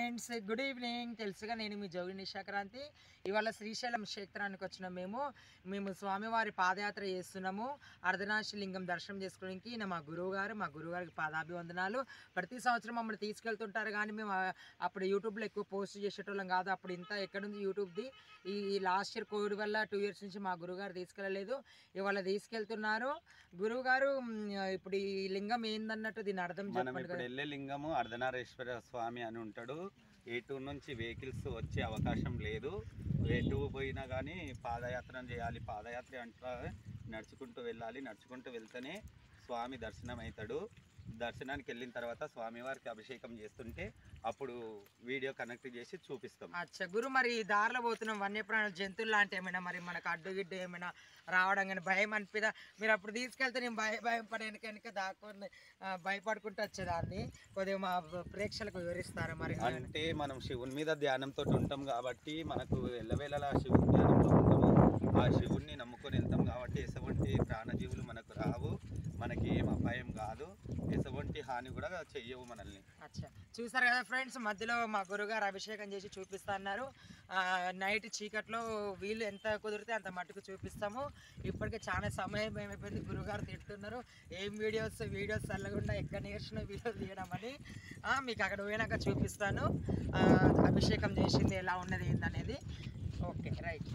Friends good evening తెలుసుగా నేను మీ జోగి నిశాక్రాంతి ఇవాళ శ్రీశైలం క్షేత్రానికి వచ్చినాం మేము మేము స్వామివారి పాదయాత్ర చేస్తున్నాము అర్ధనాశి లింగం దర్శనం చేసుకోవడానికి ఈయన మా గురువు గారు మా గురువు గారికి పాదాభివందనాలు ప్రతి సంవత్సరం మమ్మల్ని తీసుకెళ్తుంటారు కానీ మేము ఆ- అప్పుడు యూట్యూబ్లో ఎక్కువ పోస్ట్ చేసేటోళ్ళం కాదు అప్పుడు ఇంత ఎక్కడుంది యూట్యూబ్ది ఈ లాస్ట్ ఇయర్ కోవిడ్ వల్ల టూ ఇయర్స్ నుంచి మా గురువుగారు తీసుకెళ్ళలేదు ఇవాళ తీసుకెళ్తున్నారు గురువుగారు మ్, ఇప్పుడు ఈ లింగం ఏందన్నట్టు దీని అర్థం మనం చెప్పండి ఇప్పుడు కదా. వెళ్ళే లింగము అర్ధనారేశ్వర స్వామి అని ఉంటాడు ఏ టూ నుంచి వెహికల్స్ వచ్చే అవకాశం లేదు ఏ టూ పోయినా కానీ పాదయాత్ర చేయాలి పాదయాత్ర అంటే నడుచుకుంటూ వెళ్ళాలి నడుచుకుంటూ వెళ్తేనే స్వామి దర్శనం అవుతాడు దర్శనానికి వెళ్ళిన తర్వాత స్వామివారికి అభిషేకం చేస్తుంటే అప్పుడు వీడియో కనెక్ట్ చేసి చూపిస్తాం అచ్చా గురు మరి ఈ దారిలో పోతున్నాం వన్యప్రాణులు జంతువులు లాంటి ఏమైనా మరి మనకు అడ్డు గిడ్డు ఏమైనా రావడం కానీ భయం అనిపిదా మీరు అప్పుడు తీసుకెళ్తే నేను భయ భయం పడి వెనక వెనక దాక్కొని ఆ, భయపడుకుంటూ వచ్చేదాన్ని కొద్దిగా మా ప్రేక్షకులకు వివరిస్తారా మరి అంటే మనం శివుని మీద ధ్యానంతో ఉంటాం కాబట్టి మనకు ఎల్లవేళలా శివుని ధ్యానంతో ఉంటాము ఆ శివుణ్ణి నమ్ముకొని వెళ్తాం కాబట్టి ఎటువంటి ప్రాణజీవులు మనకు రావు మనకి ఏం అపాయం కాదు ఎటువంటి హాని కూడా చెయ్యవు మనల్ని అచ్చా చూసారు కదా ఫ్రెండ్స్ మధ్యలో మా గురుగారు అభిషేకం చేసి చూపిస్తా అన్నారు ఆ, నైట్ చీకట్లో వీళ్ళు ఎంత కుదిరితే అంత మట్టుకు చూపిస్తాము ఇప్పటికే చాలా సమయం ఏమైపోయింది గురుగారు తిడుతున్నారు ఏం వీడియోస్ వీడియోస్ చల్లకుండా ఎక్కడ నేర్చిన వీడియోస్ తీయడం అని ఆ, మీకు అక్కడ పోయినాక చూపిస్తాను ఆ, అభిషేకం చేసింది ఎలా ఉన్నది ఏందనేది ఓకే రైట్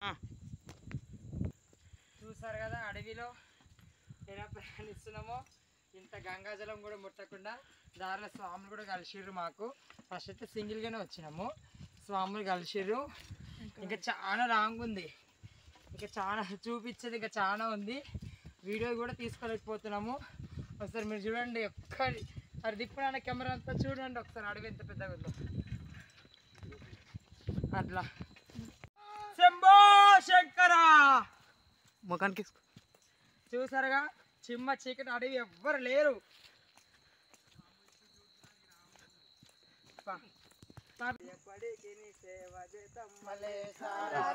చూసారు కదా అడవిలో ఎలా ప్రయాణిస్తున్నామో ఇంత గంగాజలం కూడా ముట్టకుండా దారిలో స్వాములు కూడా కలిసిర్రు మాకు ఫస్ట్ అయితే సింగిల్గానే వచ్చినాము స్వాములు కలిసిర్రు ఇంకా చాలా రాంగ్ ఉంది ఇంకా చాలా చూపించేది ఇంకా చాలా ఉంది వీడియో కూడా తీసుకోలేకపోతున్నాము ఒకసారి మీరు చూడండి ఒక్కరి అది తిప్పిన కెమెరా అంతా చూడండి ఒకసారి అడవి ఎంత పెద్దగా ఉందో అట్లా శంభో శంకరా ముఖానికి చూసారుగా చిమ్మ చీకటి అడవి ఎవ్వరు లేరు పా. ఎప్పటికి నీ సేవ చేద్దాం మలేసా.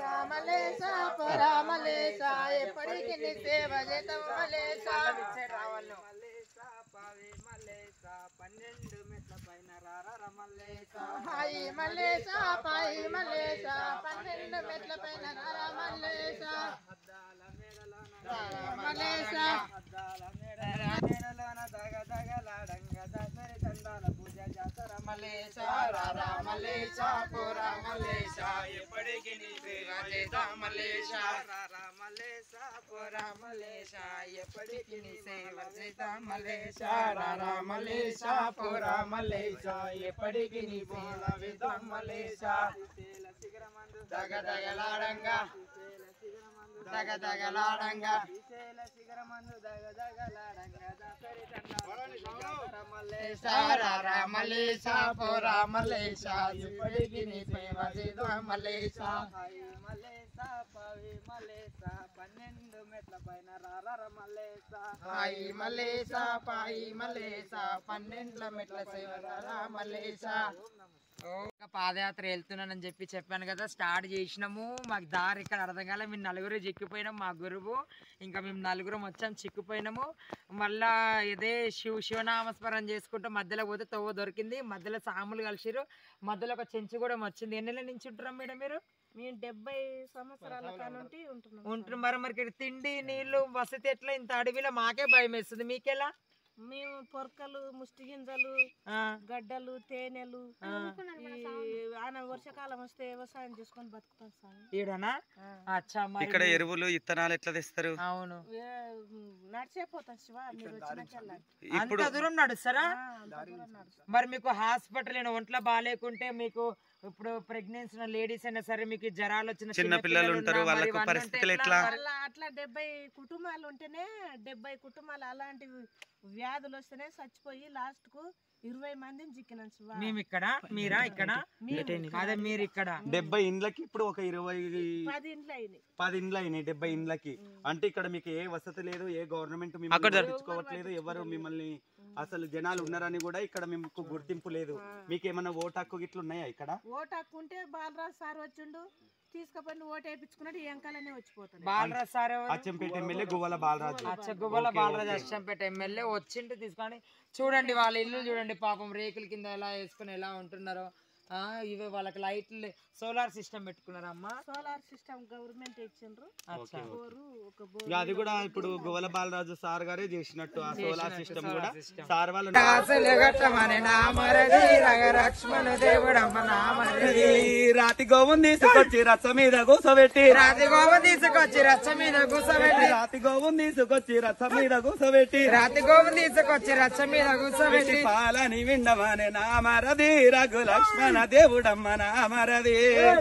ఇచ్చే రావాళ్ళు. మలేసా, పావే మలేసా, పన్నెండు మెట్ల పైన రారా మల్లేసా. హాయి మల్లేసా పాయి మల్లేసా పన్నెండు మెట్ల పైన రారా మల్లేసా అద్దాల మేడలోన మల్లేసా అద్దాల మేడల మేడలోన దగ దగలాడంగ దసరి దండాల పూజ జాతర మల్లేసా రారా మల్లేసా పోరా మల్లేసా ఎప్పటికి నీ సేవ చేద్దాం మల్లేసా రారా మల్లేసా పోరా మల్లేసా ఎప్పటికి నీ సేవ చేద్దాం మల్లేసా రారా మల్లేసా పోరా మల్లేసా ఎప్పటికి నీ సేవ చేద్దాం మల్లేసా దగ దగలాడంగా దగ దగలాడంగా మల్లేసా పోరా మల్లేసా ఎప్పటికి నీ సేవ చేద్దాం మల్లేసా మల్లేసా పవి మల్లేసా పన్నెండు మెట్ల పైన రారా మల్లేసా హాయి మల్లేసా పాయి మల్లేసా పన్నెండుల మెట్ల సేవ రారా మల్లేసా ఒక పాదయాత్ర వెళ్తున్నానని చెప్పి చెప్పాను కదా స్టార్ట్ చేసినాము మాకు దారి ఇక్కడ అర్థం కాలే మేము నలుగురు చిక్కిపోయినాం మా గురువు ఇంకా మేము నలుగురం వచ్చాం చిక్కిపోయినాము మళ్ళా ఇదే శివ శివనామస్మరణ చేసుకుంటూ మధ్యలో పోతే తవ్వ దొరికింది మధ్యలో సాములు కలిసిరు మధ్యలో ఒక చెంచు కూడా వచ్చింది ఎన్ని నెలల నుంచి ఉంటున్నాం మేడం మీరు మేము డెబ్బై సంవత్సరాల కానుంటి ఉంటున్నాం ఉంటున్నారు మరి మరి ఇక్కడ తిండి నీళ్లు వసతి ఎట్లా ఇంత అడవిలో మాకే భయం వేస్తుంది మీకెలా మేము పొరకలు ముష్టి గింజలు ఆ, గడ్డలు తేనెలు ఆ. ఈ ఆన వర్షాకాలం వస్తే వ్యవసాయం చేసుకొని బతుకుతాం స్వామి ఈడనా అచ్చా మరి ఇక్కడ ఎరువులు ఇత్తనాలు ఎట్లా తెస్తారు అవును ఏ- నడిచే పోతాం శివ మీరు వచ్చినాకెళ్ళా ఇప్పుడు అంత దూరం నడుస్తారా మరి మీకు హాస్పిటల్ అయినా ఒంట్లో బాగాలేకుంటే మీకు ఇప్పుడు ప్రెగ్నెన్సీ ఉన్న లేడీస్ అయినా సరే మీకు జ్వరాలు వచ్చిన చిన్న పిల్లలు ఉంటారు, ఉన్నా, మరి వాళ్ళకు ఇవన్నీ ఉంటే పరిస్థితులు ఎట్లా? ఎట్లా? అలా అట్లా డెబ్బై కుటుంబాలు ఉంటేనే డెబ్బై కుటుంబాలు అలాంటి వ్యాధులు వస్తేనే చచ్చిపోయి లాస్ట్ కు ఇరవై మందిని చిక్కినాం శివ మేము ఇక్కడ మీరా ఇక్కడ మేము అదే మీరు ఇక్కడ డెబ్బై ఇండ్లకి ఇప్పుడు ఒక ఇరవై పది ఇంట్లో అయినాయి పది ఇండ్లు అయినాయి డెబ్బై ఇండ్లకి అంటే ఇక్కడ మీకు ఏ వసతి లేదు ఏ గవర్నమెంట్ అక్కడ మిమ్మల్ని జరు- పట్టించుకోవట్లేదు ఎవరు మిమ్మల్ని అసలు జనాలు ఉన్నారని కూడా ఇక్కడ మీకు గుర్తింపు లేదు మీకు ఏమైనా ఓటు హక్కు గిట్లు ఉన్నాయా ఇక్కడ ఓటు హక్కుంటే బాలరాజు సార్ వచ్చిండు తీసుకుపోయి ఓటు వేయించుకున్నాడు ఈ వెంకాలనే వచ్చిపోతాడు బాలరాజ్ సార్ ఎవరు? అచ్చంపేట ఎమ్మెల్యే గువ్వల బాలరాజు అచ్చగువ్వల okay, Balraj okay. Achampet MLA వచ్చింటి తీసుకొని చూడండి వాళ్ళ ఇల్లు చూడండి పాపం రేకుల కింద ఎలా వేసుకొని ఎలా ఉంటున్నారో ఆ, ఇవి వాళ్ళకి లైట్లు సోలార్ సిస్టమ్ పెట్టుకున్నారమ్మా సోలార్ సిస్టమ్ గవర్నమెంట్ ఇచ్చిండ్రు అచ్చా. బోరు ఒక బోరు ఇక అది కూడా ఇప్పుడు గువ్వల బాలరాజు సార్ గారే చేసినట్టు ఆ సోలార్ సిస్టమ్ కూడా system. సార్ వాళ్ళు రాతి గోవుని తీసుకొచ్చి రచ్చ మీద కూసబెట్టి రాతి గోవ తీసుకొచ్చి రచ్చ మీద కూర్చోబెట్టి రాతి గోవుని తీసుకొచ్చి రచ్చ మీద కూసబెట్టి రాతి గోవ తీసుకొచ్చి రచ్చ మీద కూర్చోబెట్టి పాలని విండమనే నామరది రఘు లక్ష్మణ దేవుడమ్మ నామరది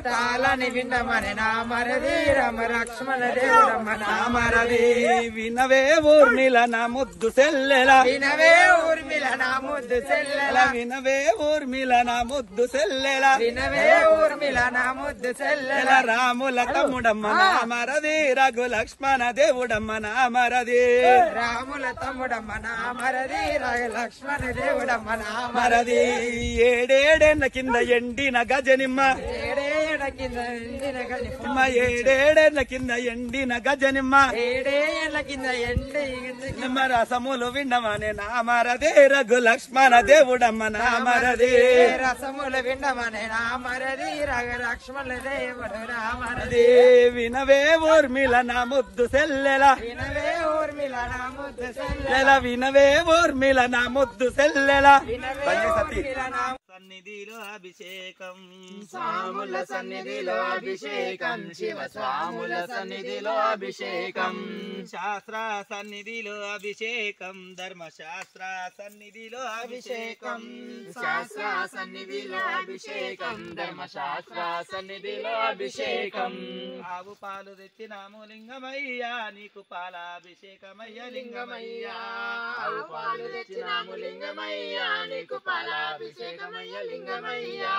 తాళని విండమని నా మరది రమ లక్ష్మణ దేవుడమ్మ నా నామరది వినవే ఊర్మిల నా ముద్దు సెల్లెల వినవే ఊర్మిల నా ముద్దు చెల్లెల వినవే ఊర్మిల నా ముద్దు సెల్లెల వినవే ఊర్మిల నా ముద్దు చెల్లెల ఎల రాముల తమ్ముడమ్మ నామరది రఘు లక్ష్మణ దేవుడమ్మ నామరది రాముల తమ్ముడమ్మ నా మరది రగ లక్ష్మణ దేవుడమ్మ నా మరది ఏడేడేళ్ల కింద ఎండిన గజనిమ్మ ఏడేడ కింద ఎండిన గని నిమ్మ ఏడేడేళ్ల కింద ఎండిన గజనిమ్మ ఏడేళ్ళ కింద ఎండి నిమ్మ రసములు విన్నమనే నామరది రఘు లక్ష్మణ దేవుడమ్మ నామరది రసముల విండమని నా మరది రగ లక్ష్మణ దేవుడు నా మరది అది వినవే ఊర్మిల నా ముద్దు సెల్లెల వినవే ఊర్మిల నా ముద్దు చెల్లెల ఎల వినవే ఊర్మిల నా ముద్దు సెల్లెల వినవే ఊర్మిల నా సన్నిధిలో అభిషేకం స్వాముల సన్నిధిలో అభిషేకం శివ స్వాముల సన్నిధిలో అభిషేకం శాస్త్ర సన్నిధిలో అభిషేకం ధర్మశాస్త్ర సన్నిధిలో అభిషేకం శాస్త్ర సన్నిధిలో అభిషేకం ధర్మశాస్త్ర సన్నిధిలో అభిషేకం ఆవు పాలు తెచ్చినాము లింగమయ్యా నీకు పాలాభిషేకమయ్య లింగమయ్యా ఆవు పాలు తెచ్చినాము లింగమయ్యా నీకు పాలాభిషేకమయ్య లింగమయ్యా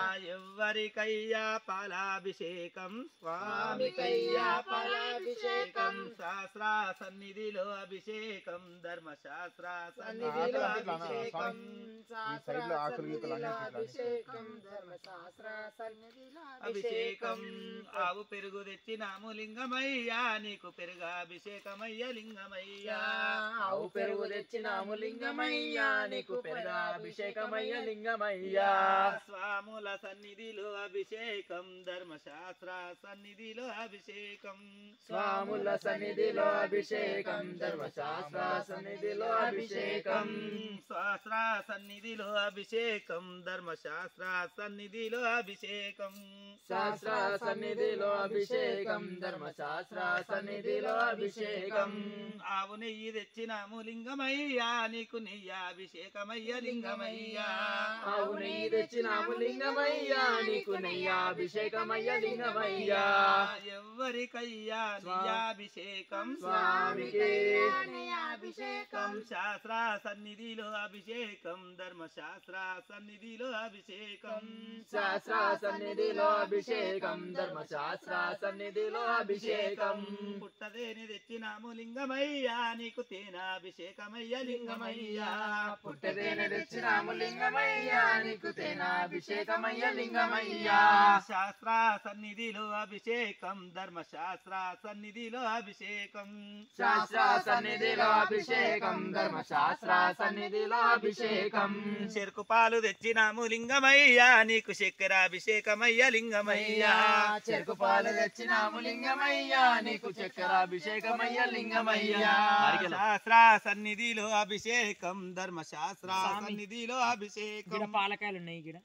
ఎవ్వరికయ్యా పాలాభిషేకం స్వామికయ్యా పాలాభిషేకం శాస్త్ర సన్నిధిలో అభిషేకం ధర్మశాస్త్ర సన్నిధిలో అభిషేకం శాస్త్ర సన్నిధిలో అభిషేకం ధర్మశాస్త్ర సన్నిధిలో అభిషేకం ఆవు పెరుగు తెచ్చినాము లింగమయ్యా నీకు పెరుగాభిషేకమయ్య లింగమయ్యా ఆవు పెరుగు తెచ్చినాము లింగమయ్యా నీకు పెరుగాభిషేకమయ్య లింగమయ్యా స్వాముల సన్నిధిలో అభిషేకం ధర్మశాస్త్ర సన్నిధిలో అభిషేకం స్వాముల సన్నిధిలో అభిషేకం ధర్మశాస్త్ర సన్నిధిలో అభిషేకం శాస్త్ర సన్నిధిలో అభిషేకం ధర్మశాస్త్ర సన్నిధిలో అభిషేకం శాస్త్ర సన్నిధిలో అభిషేకం ధర్మశాస్త్ర సన్నిధిలో అభిషేకం ఆవు నెయ్యి తెచ్చినాము లింగమయ్యా నీకు నెయ్యాభిషేకమయ్య లింగమయ్యా ఆవు నెయ్యి తెచ్చినాము లింగమయ్యా నీకు నెయ్యాభిషేకమయ్య లింగమయ్యా ఎవ్వరికయ్యా నెయ్యాభిషేకం స్వామికి అభిషేకం శాస్త్ర సన్నిధిలో అభిషేకం ధర్మశాస్త్ర సన్నిధిలో అభిషేకం శాస్త్ర సన్నిధిలో అభిషేకం ధర్మశాస్త్ర సన్నిధిలో అభిషేకం పుట్టదేని తెచ్చినాము లింగమయ్యా నీకు తేనాభిషేకమయ్య లింగమయ్యా పుట్టదేని తెచ్చినాము లింగమయ్యా నీకు తేనాభిషేకమయ్య లింగమయ్యా శాస్త్ర సన్నిధిలో అభిషేకం ధర్మశాస్త్ర సన్నిధిలో అభిషేకం శాస్త్ర సన్నిధిలో అభిషేకం ధర్మశాస్త్ర సన్నిధిలో అభిషేకం చెరుకు పాలు తెచ్చినాము లింగమయ్యా నీకు చక్కెరాభిషేకమయ్య లింగమయ్యా చెరుకు పాలు తెచ్చినాము లింగమయ్యా నీకు చక్కెరాభిషేకమయ్య లింగమయ్యా శాస్త్ర సన్నిధిలో అభిషేకం ధర్మశాస్త్ర సన్నిధిలో అభిషేకం పాలకాయలు ఉన్నాయి గిడ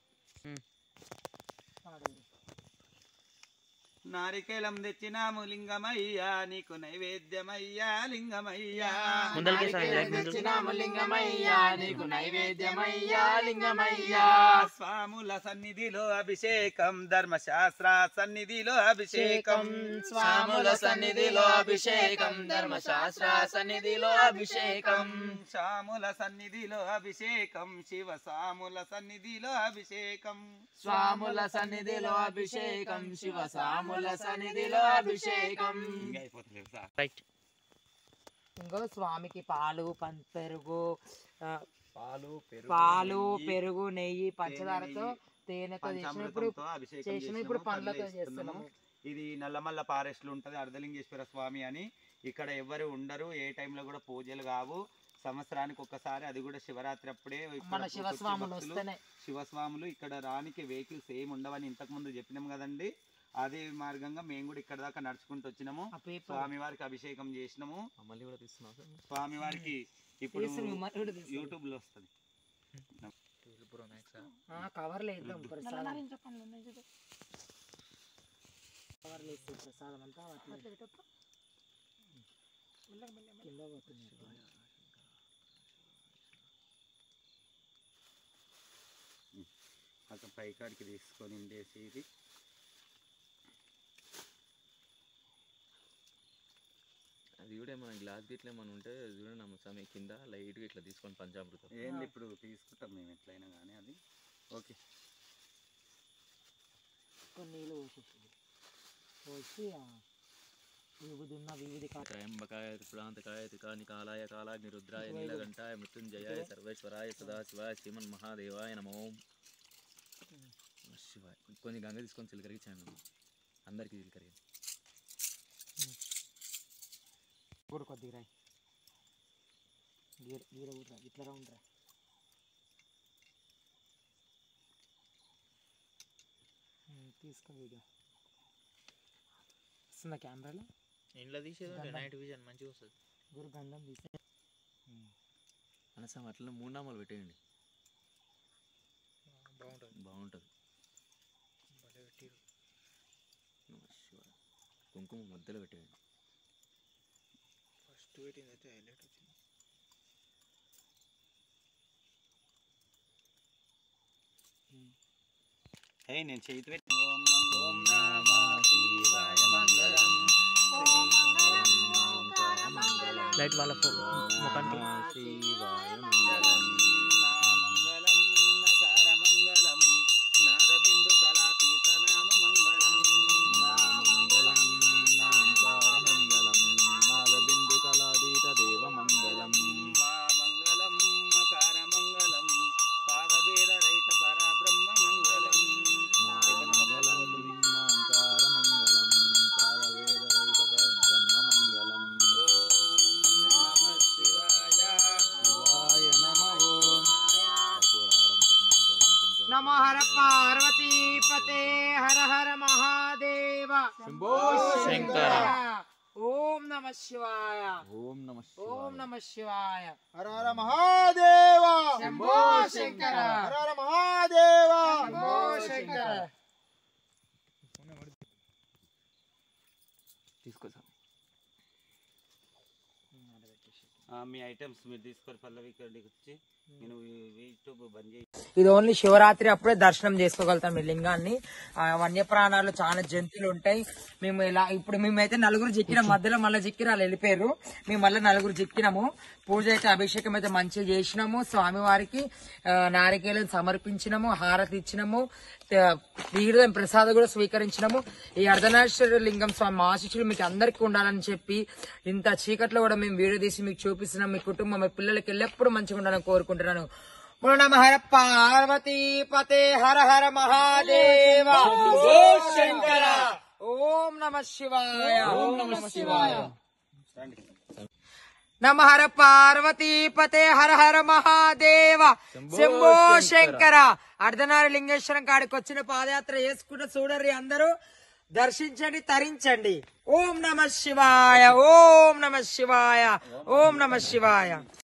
నారికేలం తెచ్చినాము లింగమయ్యా నీకు నైవేద్యమయ్యా లింగమయ్యా తెచ్చినాము లింగమయ్యా నీకు నైవేద్యమయ్యా లింగమయ్యా స్వాముల సన్నిధిలో అభిషేకం ధర్మశాస్త్ర సన్నిధిలో అభిషేకం స్వాముల సన్నిధిలో అభిషేకం ధర్మశాస్త్ర సన్నిధిలో అభిషేకం స్వాముల సన్నిధిలో అభిషేకం శివ స్వాముల సన్నిధిలో అభిషేకం స్వాముల సన్నిధిలో అభిషేకం శివ స్వాముల సన్నిధిలో అభిషేకం ఇంకా అయిపోతలేదు సార్ ఇంకో స్వామికి పాలు పం పెరుగు ఆ, పాలు పెరుగు పాలు నెయ్యి, పెరుగు నెయ్యి పంచదారతో తేనెతో చేసిన ఇప్పుడు పంచామృతంతో అభిషేకం చేసిన ఇప్పుడు చేసినాము, పండ్లతో పండ్లు వేస్తున్నాము. చేస్తున్నాము ఇది నల్లమల్ల పారెస్ట్లు ఉంటది అర్ధలింగేశ్వర స్వామి అని ఇక్కడ ఎవ్వరు ఉండరు ఏ టైంలో కూడా పూజలు కావు సంవత్సరానికి ఒకసారి అది కూడా శివరాత్రి అప్పుడే ఇక్కడ మన వచ్చే శివస్వాములు భక్తులు, వస్తేనే శివస్వాములు ఇక్కడ రానికి వెహికల్స్ ఏమి ఉండవని ఇంతకు ముందు చెప్పినాం కదండి అదే మార్గంగా మేము కూడా ఇక్కడ దాకా నడుచుకుంటూ వచ్చినాము ఆ పేపర్ స్వామి వారికి అభిషేకం చేసినాము మళ్ళీ కూడా తీస్తున్నావు సార్ స్వామి వారికి ఇప్పుడు తీసి మిమ్మల్ని కూడా తీసి. యూట్యూబ్ లో వస్తుంది ఆ, కవర్లో వేద్దాం ప్రసాదం కవర్లో వేస్తే ప్రసాదం అంతా అట్లే కింద పోతుంది అక్కడ పైకాడికి తీసుకొని ఉండేసి ఇది అది కూడా ఏమైనా గ్లాస్ గిట్ల ఏమైనా ఉంటే చూడండి అమ్మ స్వామి కింద లైట్గా ఇట్లా తీసుకొని పంచామృతం ఏంది ఇప్పుడు తీసుకుంటాం మేము ఎట్లయినా కానీ అది ఓకే కొన్ని నీళ్ళు పోసేసి పోసి ఆ విభూది ఉన్న విభూది కా త్రయంబకాయ త్రిపురాంతకాయ త్రికాని కాలాయ కాలాగ్ని రుద్రాయ నీలకంఠాయ మృత్యుంజయాయ సర్వేశ్వరాయ సదాశివాయ శ్రీమన్ మహాదేవాయ నమో శివాయ కొన్ని గంగ తీసుకొని చిలకరిగించాను అందరికీ చిలకరి కూడా కొద్దిగా రాయి గీర గీర కూడా ఇట్లా రౌండ్ రా ఉమ్, తీసుకో వీడియో వస్తుందా కెమెరాలో ఇంట్లో తీసేది గంధం. నైట్ విజన్ మంచిగా వస్తుంది గురు గంధం తీసి అనసం అట్లనే మూడు నామాలు పెట్టేయండి బాగుంటుంది బాగుంటుంది భలే పెట్టిరు నమః శివాయ కుంకుమ మధ్యలో పెట్టేయండి ఫస్ట్ పెట్టింది అయితే హైలైట్ వచ్చింది హే నేను చేతి పెట్టి ఓం మంగళం ఓం నమః శివాయ మంగళం లైట్ వాళ్ళ ముఖానికి శివాయ మంగళం నా మంగళం నకార మంగళం నాద బిందు కళాతీత నామ మంగళం నా మంగళం నాంకార మంగళం నాదబిందు కళాదీత దేవ మంగళం మా మంగళం నకార మంగళం పాదభేద రహిత పరబ్రహ్మ మంగళం నా మంగళం నాంకార మంగళం పాదవేద రహిత బ్రహ్మ మంగళం ఓం నమః శివాయ శివాయ నమో కర్పూరారం కర్ణాకరం సంకల్పం. నమ హర పార్వతీ పతే హర హర మహాదేవ శంభో శంకర ఓం నమ శివాయ ఓం నమ ఓం నమ శివాయ హర హర మహాదేవ శంభో శంకర హర హర మహాదేవ శంభో శంకర తీసుకో సార్ ఆ, మీ ఐటమ్స్ మీరు తీసుకొని పల్లవి ఇక్కడికి వచ్చి నేను యూట్యూబ్ బంద్ చేయి ఇది ఓన్లీ శివరాత్రి అప్పుడే దర్శనం చేసుకోగలుగుతాం ఈ లింగాన్ని ఆ, వన్యప్రాణాలు చాలా జంతువులు ఉంటాయి మేము ఇలా ఇప్పుడు మేమైతే నలుగురు చిక్కినాం మధ్యలో మళ్ళీ చిక్కిన వాళ్ళు వెళ్ళిపోయారు మేము మళ్ళీ నలుగురు చిక్కినాము పూజ అయితే అభిషేకం అయితే మంచిగా చేసినాము స్వామివారికి ఆ, నారికేలను సమర్పించినాము హారతి ఇచ్చినాము త- తీర్థం ప్రసాదం కూడా స్వీకరించినాము ఈ అర్ధనాశ్వర లింగం స్వామి ఆశిష్యులు మీకు అందరికీ ఉండాలని చెప్పి ఇంత చీకట్లో కూడా మేము వీడియో తీసి మీకు చూపిస్తున్నాం మీ కుటుంబం మీ పిల్లలకి ఎల్లప్పుడూ మంచిగా ఉండాలని కోరుకుంటున్నాను బోలో నమ హర పార్వతీ పతే హర హర మహాదేవ ఓం శంకర ఓం నమ శివాయ ఓం నమ శివాయ రండి నమ హర పార్వతీ పతే హర హర మహాదేవ శంభో శంకర అర్ధనారి లింగేశ్వరం కాడికి వచ్చిన పాదయాత్ర చేసుకుంటూ చూడరి అందరూ దర్శించండి తరించండి ఓం నమ శివాయ ఓం నమ శివాయ ఓం నమ శివాయ